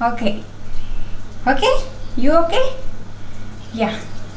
Okay. Okay? You okay? Yeah.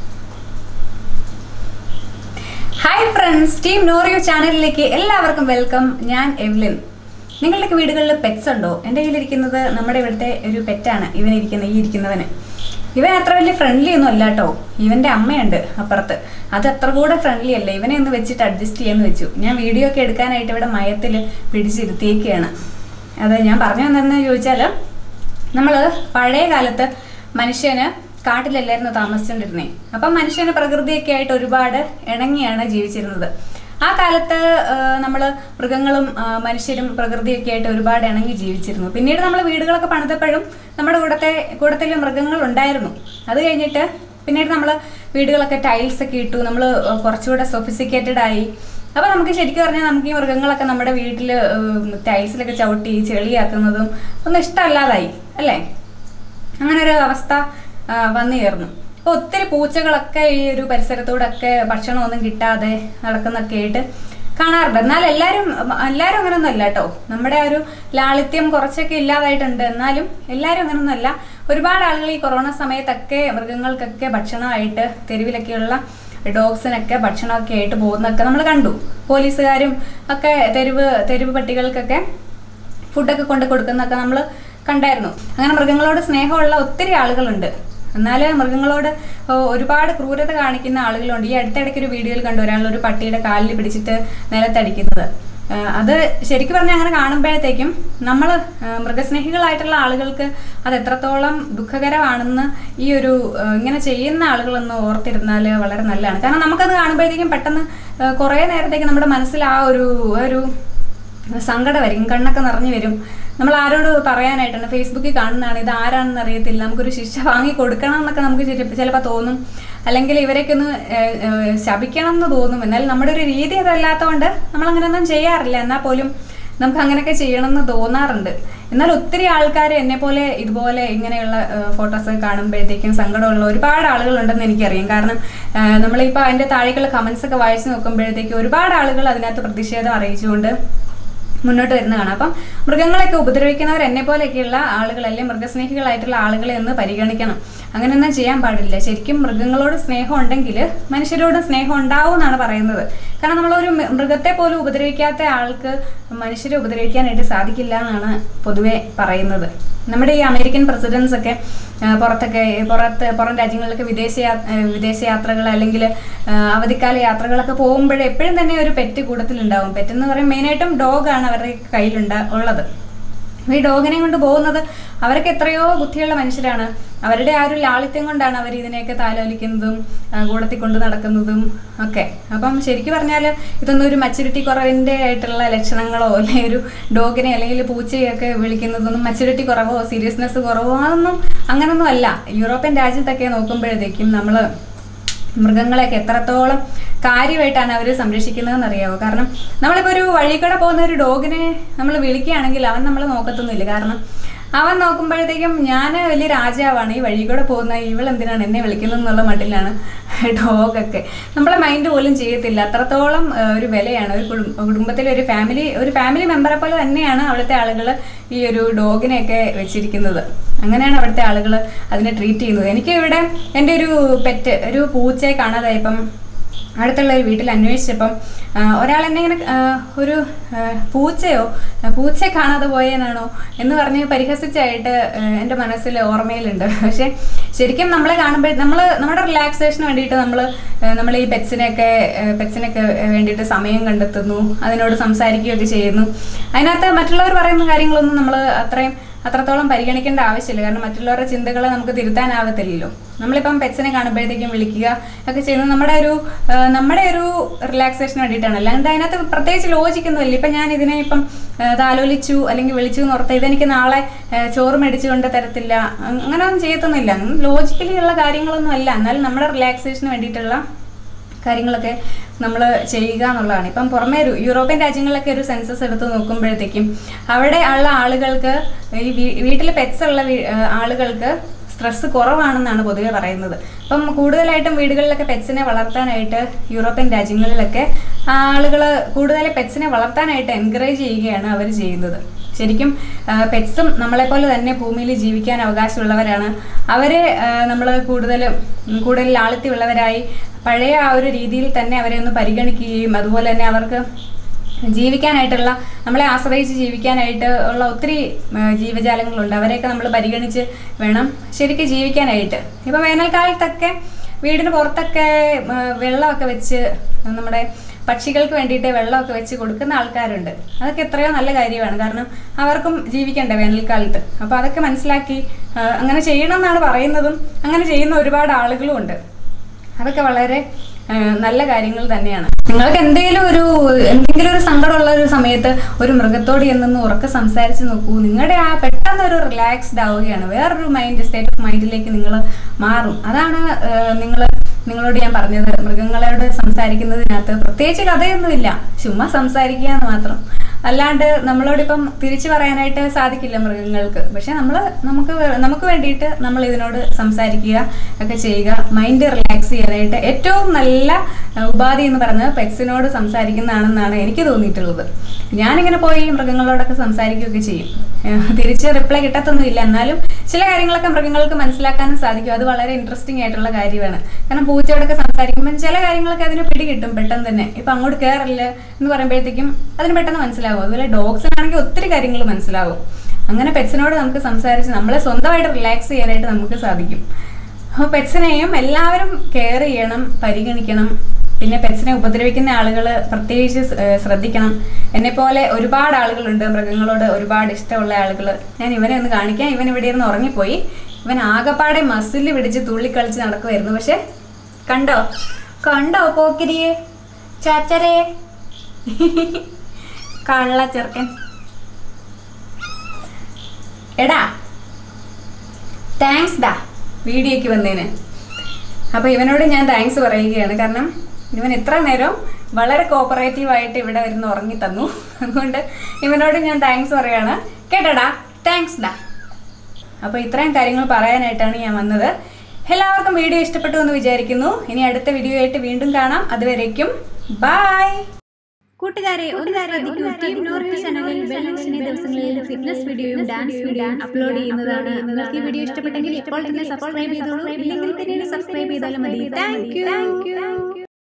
Hi friends team നോറിയോ ചാനലിലേക്ക് എല്ലാവർക്കും വെൽക്കം ഞാൻ എവ്ലിൻ നിങ്ങളുടെയൊക്കെ വീടുകളിൽ പെറ്റ്സ് ഉണ്ടോ എൻ്റെ കയ്യിലിരിക്കുന്നത് നമ്മുടെ ഇവിടുത്തെ ഒരു പെറ്റാണ് ഇവൻ ഇരിക്കുന്ന ഈ ഇരിക്കുന്നവന് ഇവൻ അത്ര വലിയ ഫ്രണ്ട്ലി ഒന്നും അല്ല കേട്ടോ ഇവൻ്റെ അമ്മയുണ്ട് അപ്പുറത്ത് അത് അത്ര കൂടെ ഫ്രണ്ട്ലി അല്ല ഇവനെ ഒന്ന് വെച്ചിട്ട് അഡ്ജസ്റ്റ് ചെയ്യാന്ന് വെച്ചു ഞാൻ വീഡിയോ ഒക്കെ എടുക്കാനായിട്ട് ഇവിടെ മയത്തിൽ പിടിച്ചിരുത്തിയേക്കാണ് അത് ഞാൻ പറഞ്ഞു വന്നതെന്ന് ചോദിച്ചാൽ നമ്മൾ പഴയ കാലത്ത് മനുഷ്യന് കാട്ടിലല്ലായിരുന്നു താമസിച്ചുകൊണ്ടിരുന്നേ അപ്പം മനുഷ്യന് പ്രകൃതിയൊക്കെ ആയിട്ട് ഒരുപാട് ഇണങ്ങിയാണ് ജീവിച്ചിരുന്നത് ആ കാലത്ത് നമ്മൾ മൃഗങ്ങളും ആ, മനുഷ്യരും പ്രകൃതിയൊക്കെ ആയിട്ട് ഒരുപാട് ഇണങ്ങി ജീവിച്ചിരുന്നു പിന്നീട് നമ്മൾ വീടുകളൊക്കെ പണിതപ്പോഴും നമ്മുടെ കൂടത്തെ കൂടത്തിൽ മൃഗങ്ങൾ ഉണ്ടായിരുന്നു അത് കഴിഞ്ഞിട്ട് പിന്നീട് നമ്മൾ വീടുകളൊക്കെ ടൈൽസ് ഒക്കെ ഇട്ടു നമ്മൾ കുറച്ചുകൂടെ സൊഫിസിക്കേറ്റഡ് ആയി അപ്പോൾ നമുക്ക് ശരിക്കും പറഞ്ഞാൽ നമുക്ക് ഈ മൃഗങ്ങളൊക്കെ നമ്മുടെ വീട്ടിൽ ടൈൽസിലൊക്കെ ചവിട്ടി ചെളിയാക്കുന്നതും ഒന്നും ഇഷ്ടമല്ലാതായി അല്ലേ അങ്ങനെ ഒരു അവസ്ഥ ആ, വന്നു ചേർന്നു അപ്പോൾ ഒത്തിരി പൂച്ചകളൊക്കെ ഈ ഒരു പരിസരത്തൂടൊക്കെ ഭക്ഷണമൊന്നും കിട്ടാതെ നടക്കുന്നൊക്കെ ആയിട്ട് കാണാറുണ്ട് എന്നാൽ എല്ലാവരും എല്ലാവരും അങ്ങനെയൊന്നും അല്ല കേട്ടോ നമ്മുടെ ആ ഒരു ലാളിത്യം കുറച്ചൊക്കെ ഇല്ലാതായിട്ടുണ്ട് എന്നാലും എല്ലാവരും അങ്ങനെയൊന്നും അല്ല ഒരുപാട് ആളുകൾ ഈ കൊറോണ സമയത്തൊക്കെ മൃഗങ്ങൾക്കൊക്കെ ഭക്ഷണമായിട്ട് തെരുവിലൊക്കെയുള്ള ഡോഗ്സിനൊക്കെ ഭക്ഷണമൊക്കെ ആയിട്ട് പോകുന്നതൊക്കെ നമ്മൾ കണ്ടു പോലീസുകാരും ഒക്കെ തെരുവ് തെരുവ് പട്ടികൾക്കൊക്കെ ഫുഡൊക്കെ കൊണ്ട് കൊടുക്കുന്നതൊക്കെ നമ്മൾ കണ്ടായിരുന്നു അങ്ങനെ മൃഗങ്ങളോട് സ്നേഹമുള്ള ഒത്തിരി ആളുകളുണ്ട് എന്നാൽ മൃഗങ്ങളോട് ഓ, ഒരുപാട് ക്രൂരത കാണിക്കുന്ന ആളുകളുണ്ട് ഈ അടുത്തിടയ്ക്ക് ഒരു വീഡിയോയിൽ കണ്ടു ഒരാൾ ഒരു പട്ടിയുടെ കാലിൽ പിടിച്ചിട്ട് നിലത്തടിക്കുന്നത് ആ, അത് ശരിക്കും പറഞ്ഞാൽ അങ്ങനെ കാണുമ്പോഴത്തേക്കും നമ്മൾ മൃഗസ്നേഹികളായിട്ടുള്ള ആളുകൾക്ക് അത് എത്രത്തോളം ദുഃഖകരമാണെന്ന് ഈ ഒരു ആ, ഇങ്ങനെ ചെയ്യുന്ന ആളുകളൊന്ന് ഓർത്തിരുന്നാൽ വളരെ നല്ലതാണ് കാരണം നമുക്കത് കാണുമ്പോഴത്തേക്കും പെട്ടെന്ന് ആ, കുറേ നേരത്തേക്ക് നമ്മുടെ മനസ്സിൽ ആ ഒരു ഒരു സങ്കടമായിരിക്കും കണ്ണൊക്കെ നിറഞ്ഞു വരും നമ്മൾ ആരോട് പറയാനായിട്ടാണ് ഫേസ്ബുക്കിൽ കാണുന്നതാണ് ഇത് ആരാണെന്ന് അറിയത്തില്ല നമുക്കൊരു ശിക്ഷ വാങ്ങി കൊടുക്കണം എന്നൊക്കെ നമുക്ക് ചിലപ്പോൾ തോന്നും അല്ലെങ്കിൽ ഇവരെയൊക്കെ ഒന്ന് ഏഹ്, ഏഹ്, ശപിക്കണം എന്ന് തോന്നും എന്നാൽ നമ്മുടെ ഒരു രീതി അതല്ലാത്തതുകൊണ്ട് നമ്മൾ അങ്ങനെയൊന്നും ചെയ്യാറില്ല എന്നാൽ പോലും നമുക്ക് അങ്ങനെയൊക്കെ ചെയ്യണം എന്ന് തോന്നാറുണ്ട് എന്നാൽ ഒത്തിരി ആൾക്കാർ എന്നെ പോലെ ഇതുപോലെ ഇങ്ങനെയുള്ള ഫോട്ടോസ് കാണുമ്പോഴത്തേക്കും സങ്കടമുള്ള ഒരുപാട് ആളുകളുണ്ടെന്ന് എനിക്കറിയാം കാരണം ഏഹ്, നമ്മളിപ്പോൾ അതിൻ്റെ താഴേക്കുള്ള കമൻസ് ഒക്കെ വായിച്ച് നോക്കുമ്പോഴത്തേക്കും ഒരുപാട് ആളുകൾ അതിനകത്ത് പ്രതിഷേധം അറിയിച്ചുകൊണ്ട് മുന്നോട്ട് വരുന്ന കാണാം അപ്പം മൃഗങ്ങളെയൊക്കെ ഉപദ്രവിക്കുന്നവർ എന്നെ പോലെയൊക്കെയുള്ള ആളുകളല്ലേ മൃഗസ്നേഹികളായിട്ടുള്ള ആളുകളെ ഒന്ന് പരിഗണിക്കണം അങ്ങനെയൊന്നും ചെയ്യാൻ പാടില്ല ശരിക്കും മൃഗങ്ങളോട് സ്നേഹം ഉണ്ടെങ്കിൽ മനുഷ്യരോട് സ്നേഹം ഉണ്ടാവും എന്നാണ് പറയുന്നത് കാരണം നമ്മളൊരു മൃ- മൃഗത്തെ പോലും ഉപദ്രവിക്കാത്ത ആൾക്ക് മനുഷ്യരെ ഉപദ്രവിക്കാനായിട്ട് സാധിക്കില്ല എന്നാണ് പൊതുവെ പറയുന്നത് നമ്മുടെ ഈ അമേരിക്കൻ പ്രസിഡൻസ് ഒക്കെ ആ, പുറത്തൊക്കെ പുറത്ത് പുറം രാജ്യങ്ങളിലൊക്കെ വിദേശ യാ- ആ, വിദേശ യാത്രകൾ അല്ലെങ്കിൽ ആ, അവധിക്കാല യാത്രകളൊക്കെ പോകുമ്പോഴേ എപ്പോഴും തന്നെ ഒരു പെറ്റ് കൂട്ടത്തിലുണ്ടാവും പെറ്റ് എന്ന് പറയും മെയിനായിട്ടും ഡോഗാണ് അവരുടെ കയ്യിലുണ്ട് ഉള്ളത് ഈ ഡോഗിനെ കൊണ്ട് പോകുന്നത് അവരൊക്കെ എത്രയോ ബുദ്ധിയുള്ള മനുഷ്യരാണ് അവരുടെ ആ ഒരു ലാളിത്യം കൊണ്ടാണ് അവർ ഇതിനെയൊക്കെ താലോലിക്കുന്നതും ആ, കൂടത്തിൽ കൊണ്ട് നടക്കുന്നതും ഒക്കെ അപ്പം ശരിക്കും പറഞ്ഞാൽ ഇതൊന്നും ഒരു മച്ചുരിറ്റി കുറവിൻ്റെ ആയിട്ടുള്ള ലക്ഷണങ്ങളോ അല്ലെങ്കിൽ ഒരു ഡോഗിനെ അല്ലെങ്കിൽ പൂച്ചയൊക്കെ വിളിക്കുന്നതൊന്നും മച്ചുരിറ്റി കുറവോ സീരിയസ്നെസ് കുറവോ അതൊന്നും അങ്ങനൊന്നും അല്ല യൂറോപ്യൻ രാജ്യത്തൊക്കെ നോക്കുമ്പോഴത്തേക്കും നമ്മൾ മൃഗങ്ങളെയൊക്കെ എത്രത്തോളം കാര്യമായിട്ടാണ് അവർ സംരക്ഷിക്കുന്നതെന്ന് അറിയാവോ കാരണം നമ്മളിപ്പോൾ ഒരു വഴി കൂടെ പോകുന്ന ഒരു ഡോഗിനെ നമ്മൾ വിളിക്കുകയാണെങ്കിൽ അവൻ നമ്മൾ നോക്കത്തൊന്നുമില്ല കാരണം അവൻ നോക്കുമ്പോഴത്തേക്കും ഞാൻ വലിയ രാജാവാണ് ഈ വഴി കൂടെ പോകുന്ന ഇവൾ എന്തിനാണ് എന്നെ വിളിക്കുന്നത് എന്നുള്ള മട്ടിലാണ് ഡോഗൊക്കെ നമ്മളെ മൈൻഡ് പോലും ചെയ്യത്തില്ല അത്രത്തോളം ആ, ഒരു വിലയാണ് ഒരു കുടും- കുടുംബത്തിലെ ഒരു ഫാമിലി ഒരു ഫാമിലി മെമ്പറെ പോലെ തന്നെയാണ് അവിടുത്തെ ആളുകൾ ഈ ഒരു ഡോഗിനെയൊക്കെ വെച്ചിരിക്കുന്നത് അങ്ങനെയാണ് അവിടുത്തെ ആളുകൾ അതിനെ ട്രീറ്റ് ചെയ്യുന്നത് എനിക്ക് ഇവിടെ എൻ്റെ ഒരു പെറ്റ് ഒരു പൂച്ചയെ കാണാതായപ്പം അടുത്തുള്ള ഒരു വീട്ടിൽ അന്വേഷിച്ചപ്പം ആ, ഒരാൾ എന്നെ ഇങ്ങനെ ആ, ഒരു ആ, പൂച്ചയോ ആ, പൂച്ചയെ കാണാതെ പോയേനാണോ എന്ന് പറഞ്ഞ് പരിഹസിച്ചായിട്ട് ആ, എൻ്റെ മനസ്സിൽ ഓർമ്മയിലുണ്ട് പക്ഷേ ശരിക്കും നമ്മളെ കാണുമ്പോൾ നമ്മൾ നമ്മുടെ റിലാക്സേഷന് വേണ്ടിയിട്ട് നമ്മൾ നമ്മൾ ഈ പെറ്റ്സിനെയൊക്കെ പെറ്റ്സിനൊക്കെ വേണ്ടിയിട്ട് സമയം കണ്ടെത്തുന്നു അതിനോട് സംസാരിക്കുകയൊക്കെ ചെയ്യുന്നു അതിനകത്ത് മറ്റുള്ളവർ പറയുന്ന കാര്യങ്ങളൊന്നും നമ്മൾ അത്രയും അത്രത്തോളം പരിഗണിക്കേണ്ട ആവശ്യമില്ല കാരണം മറ്റുള്ളവരുടെ ചിന്തകളെ നമുക്ക് തിരുത്താനാവത്തില്ലല്ലോ നമ്മളിപ്പം പെറ്റ്സിനെ കാണുമ്പോഴത്തേക്കും വിളിക്കുക ഒക്കെ ചെയ്യുന്നത് നമ്മുടെ ഒരു ആ, നമ്മുടെ ഒരു റിലാക്സേഷന് വേണ്ടിയിട്ടാണ് അല്ലാണ്ട് അതിനകത്ത് പ്രത്യേകിച്ച് ലോജിക്കൊന്നുമില്ല ഇപ്പം ഞാൻ ഇതിനെ ഇപ്പം ആ, താലോലിച്ചു അല്ലെങ്കിൽ വിളിച്ചു എന്ന് ഓർത്ത് ഇതെനിക്ക് നാളെ ആ, ചോറ് മേടിച്ചു കൊണ്ട് തരത്തില്ല അ- അങ്ങനെയൊന്നും ചെയ്യത്തൊന്നുമില്ല ലോജിക്കലി ഉള്ള കാര്യങ്ങളൊന്നും അല്ല എന്നാലും നമ്മുടെ റിലാക്സേഷന് വേണ്ടിയിട്ടുള്ള കാര്യങ്ങളൊക്കെ നമ്മൾ ചെയ്യുക എന്നുള്ളതാണ് ഇപ്പം പുറമേ ഒരു യൂറോപ്യൻ രാജ്യങ്ങളിലൊക്കെ ഒരു സെൻസസ് എടുത്ത് നോക്കുമ്പോഴത്തേക്കും അവിടെ ഉള്ള ആളുകൾക്ക് ഈ വീട്ടിൽ പെറ്റ്സ് ഉള്ള വീ- ഏഹ് ആളുകൾക്ക് സ്ട്രെസ് കുറവാണെന്നാണ് പൊതുവെ പറയുന്നത് അപ്പം കൂടുതലായിട്ടും വീടുകളിലൊക്കെ പെറ്റ്സിനെ വളർത്താനായിട്ട് യൂറോപ്യൻ രാജ്യങ്ങളിലൊക്കെ ആളുകൾ കൂടുതൽ പെറ്റ്സിനെ വളർത്താനായിട്ട് എൻകറേജ് ചെയ്യുകയാണ് അവർ ചെയ്യുന്നത് ശരിക്കും പെറ്റ്സും നമ്മളെപ്പോലെ തന്നെ ഭൂമിയിൽ ജീവിക്കാൻ അവകാശമുള്ളവരാണ് അവരെ നമ്മൾ കൂടുതൽ കൂടുതൽ ലാളിത്യമുള്ളവരായി പഴയ ആ ഒരു രീതിയിൽ തന്നെ അവരെ ഒന്ന് പരിഗണിക്കുകയും അതുപോലെ തന്നെ അവർക്ക് ജീവിക്കാനായിട്ടുള്ള നമ്മളെ ആശ്രയിച്ച് ജീവിക്കാനായിട്ട് ഉള്ള ഒത്തിരി ആ, ജീവജാലങ്ങളുണ്ട് അവരെയൊക്കെ നമ്മൾ പരിഗണിച്ച് വേണം ശരിക്കും ജീവിക്കാനായിട്ട് ഇപ്പം വേനൽക്കാലത്തൊക്കെ വീടിന് പുറത്തൊക്കെ ആ, വെള്ളമൊക്കെ വെച്ച് നമ്മുടെ പക്ഷികൾക്ക് വേണ്ടിയിട്ട് വെള്ളമൊക്കെ വെച്ച് കൊടുക്കുന്ന ആൾക്കാരുണ്ട് അതൊക്കെ എത്രയോ നല്ല കാര്യമാണ് കാരണം അവർക്കും ജീവിക്കണ്ടേ വേനൽക്കാലത്ത് അപ്പോൾ അതൊക്കെ മനസ്സിലാക്കി ആ, അങ്ങനെ ചെയ്യണം എന്നാണ് പറയുന്നതും അങ്ങനെ ചെയ്യുന്ന ഒരുപാട് ആളുകളും ഉണ്ട് അതൊക്കെ വളരെ ആ, നല്ല കാര്യങ്ങൾ തന്നെയാണ് നിങ്ങൾക്ക് എന്തെങ്കിലും ഒരു എന്തെങ്കിലും ഒരു സങ്കടമുള്ള ഒരു സമയത്ത് ഒരു മൃഗത്തോട് എന്നൊന്ന് ഉറക്കെ സംസാരിച്ച് നോക്കൂ നിങ്ങളുടെ ആ പെട്ടെന്ന് ഒരു റിലാക്സ്ഡ് ആവുകയാണ് വേറൊരു മൈൻഡ് സ്റ്റേറ്റ് ഓഫ് മൈൻഡിലേക്ക് നിങ്ങൾ മാറും അതാണ് നിങ്ങൾ നിങ്ങളോട് ഞാൻ പറഞ്ഞത് മൃഗങ്ങളോട് സംസാരിക്കുന്നതിനകത്ത് പ്രത്യേകിച്ച് കഥയൊന്നുമില്ല ചുമ്മാ സംസാരിക്കുക എന്ന് മാത്രം അല്ലാണ്ട് നമ്മളോടിപ്പം തിരിച്ചു പറയാനായിട്ട് സാധിക്കില്ല മൃഗങ്ങൾക്ക് പക്ഷെ നമ്മൾ നമുക്ക് വേ- നമുക്ക് വേണ്ടിയിട്ട് നമ്മൾ ഇതിനോട് സംസാരിക്കുക ഒക്കെ ചെയ്യുക മൈൻഡ് റിലാക്സ് ചെയ്യാനായിട്ട് ഏറ്റവും നല്ല അഹ്, ഉപാധി എന്ന് പറയുന്നത് പെറ്റ്സിനോട് സംസാരിക്കുന്നതാണെന്നാണ് എനിക്ക് തോന്നിയിട്ടുള്ളത് ഞാനിങ്ങനെ പോയി മൃഗങ്ങളോടൊക്കെ സംസാരിക്കുകയൊക്കെ ചെയ്യും ഏഹ്, തിരിച്ച് റിപ്ലൈ കിട്ടത്തൊന്നുമില്ല എന്നാലും ചില കാര്യങ്ങളൊക്കെ മൃഗങ്ങൾക്ക് മനസ്സിലാക്കാനും സാധിക്കും അത് വളരെ ഇൻട്രസ്റ്റിംഗ് ആയിട്ടുള്ള കാര്യമാണ് കാരണം പൂച്ചയോടൊക്കെ സംസാരിക്കുമ്പോൾ ചില കാര്യങ്ങളൊക്കെ അതിന് പിടികിട്ടും പെട്ടെന്ന് തന്നെ ഇപ്പം അങ്ങോട്ട് കയറില്ല എന്ന് പറയുമ്പോഴത്തേക്കും അതിന് പെട്ടെന്ന് മനസ്സിലാവും അതുപോലെ ഡോഗ്സിനാണെങ്കിൽ ഒത്തിരി കാര്യങ്ങൾ മനസ്സിലാവും അങ്ങനെ പെറ്റ്സിനോട് നമുക്ക് സംസാരിച്ച് നമ്മളെ സ്വന്തമായിട്ട് റിലാക്സ് ചെയ്യാനായിട്ട് നമുക്ക് സാധിക്കും അപ്പോൾ പെറ്റ്സിനെയും എല്ലാവരും കെയർ ചെയ്യണം പരിഗണിക്കണം പിന്നെ പെറ്റ്സിനെ ഉപദ്രവിക്കുന്ന ആളുകൾ പ്രത്യേകിച്ച് സ്- ഏഹ് ശ്രദ്ധിക്കണം എന്നെപ്പോലെ ഒരുപാട് ആളുകളുണ്ട് മൃഗങ്ങളോട് ഒരുപാട് ഇഷ്ടമുള്ള ആളുകൾ ഞാൻ ഇവനെ ഒന്ന് കാണിക്കാം ഇവൻ ഇവിടെ ഇരുന്ന് ഉറങ്ങിപ്പോയി ഇവൻ ആകപ്പാടെ മസിൽ പിടിച്ച് തുള്ളിക്കളിച്ച് നടക്കുമായിരുന്നു പക്ഷെ കണ്ടോ കണ്ടോ പോക്കിരിയെ ചാച്ചരേ കള്ള ചെറുക്കൻ എടാ താങ്ക്സ് ഡാ വീഡിയോയ്ക്ക് വന്നതിന് അപ്പോൾ ഇവനോട് ഞാൻ താങ്ക്സ് പറയുകയാണ് കാരണം ഇവൻ എത്ര നേരം വളരെ കോപ്പറേറ്റീവ് ആയിട്ട് ഇവിടെ വരുന്ന ഉറങ്ങി തന്നു അതുകൊണ്ട് ഇവനോട് ഞാൻ താങ്ക്സ് പറയാണ് കേട്ടടാ താങ്ക്സ് ഡാ അപ്പോൾ ഇത്രയും കാര്യങ്ങൾ പറയാനായിട്ടാണ് ഞാൻ വന്നത് എല്ലാവർക്കും വീഡിയോ ഇഷ്ടപ്പെട്ടു എന്ന് വിചാരിക്കുന്നു ഇനി അടുത്ത വീഡിയോ ആയിട്ട് വീണ്ടും കാണാം അതുവരേക്കും ബൈ കൂട്ടുകാരെ ഒരു ശ്രദ്ധിക്കൂ ടീം നോർവേ ചാനലിൽ വെള്ളം ശനി ദിവസങ്ങളിൽ ഫിറ്റ്നസ് വീഡിയോയും ഡാൻസ് വീഡിയോയും അപ്ലോഡ് ചെയ്യുന്നതാണ് നിങ്ങൾക്ക് ഈ വീഡിയോ ഇഷ്ടപ്പെട്ടെങ്കിൽ ഇപ്പോൾ തന്നെ സബ്സ്ക്രൈബ് ചെയ്തോളൂ ഇല്ലെങ്കിൽ പിന്നീട് സബ്സ്ക്രൈബ് ചെയ്താലും മതി താങ്ക് യു